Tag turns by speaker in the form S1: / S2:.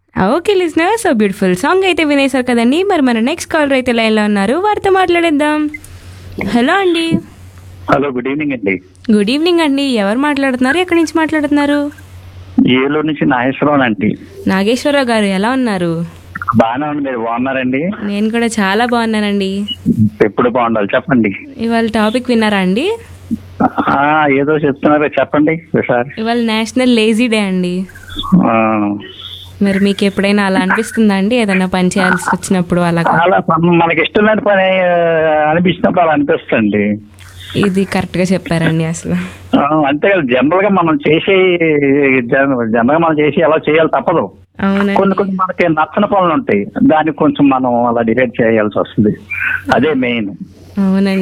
S1: okay listener so beautiful song అయితే వినేశారు కదండి మరి మన నెక్స్ట్ కాలర్ అయితే లైన్లో ఉన్నారు వారితో మాట్లాడేద్దాం హలో అండి
S2: హలో గుడ్ ఈవినింగ్ అండి
S1: గుడ్ ఈవినింగ్ అండి ఎవరు మాట్లాడుతున్నారు ఎక్కడి నుంచి మాట్లాడుతున్నారు
S2: ఏలూరు నుంచి నాగేశ్వరరావు అండి
S1: నాగేశ్వరరావు గారు ఎలా ఉన్నారు
S2: బాగానే ఉంది మీరు బాగున్నారండి
S1: నేను కూడా చాలా బాగున్నానండి
S2: ఎప్పుడు బాగుండాలి చెప్పండి
S1: ఇవాళ టాపిక్ విన్నారా అండి
S2: ఆ, ఏదో చెప్తున్నారు చెప్పండి సార్
S1: ఇవాళ నేషనల్ లేజీ డే అండి మరి మీకు ఎప్పుడైనా అలా అనిపిస్తుందా అండి ఏదైనా పని చేయాల్సి వచ్చినప్పుడు అలాగా
S2: అలా పని- మనకి ఇష్టమైన పని ఆ, అనిపించినప్పుడు అలా అనిపిస్తుంది
S1: ఇది కరెక్ట్ గా చెప్పారండి అసలు
S2: ఆ, అంతే కదా జనరల్ గా మనం చేసే జనరల్ గా మనం చేసి అలా చేయాలి తప్పదు
S1: అవునండి
S2: కొన్ని కొన్ని మనకి నచ్చని పనులు ఉంటాయి దానికి కొంచెం మనం అలా డివైడ్ చేయాల్సి వస్తుంది అదే మెయిన్
S1: అవునండి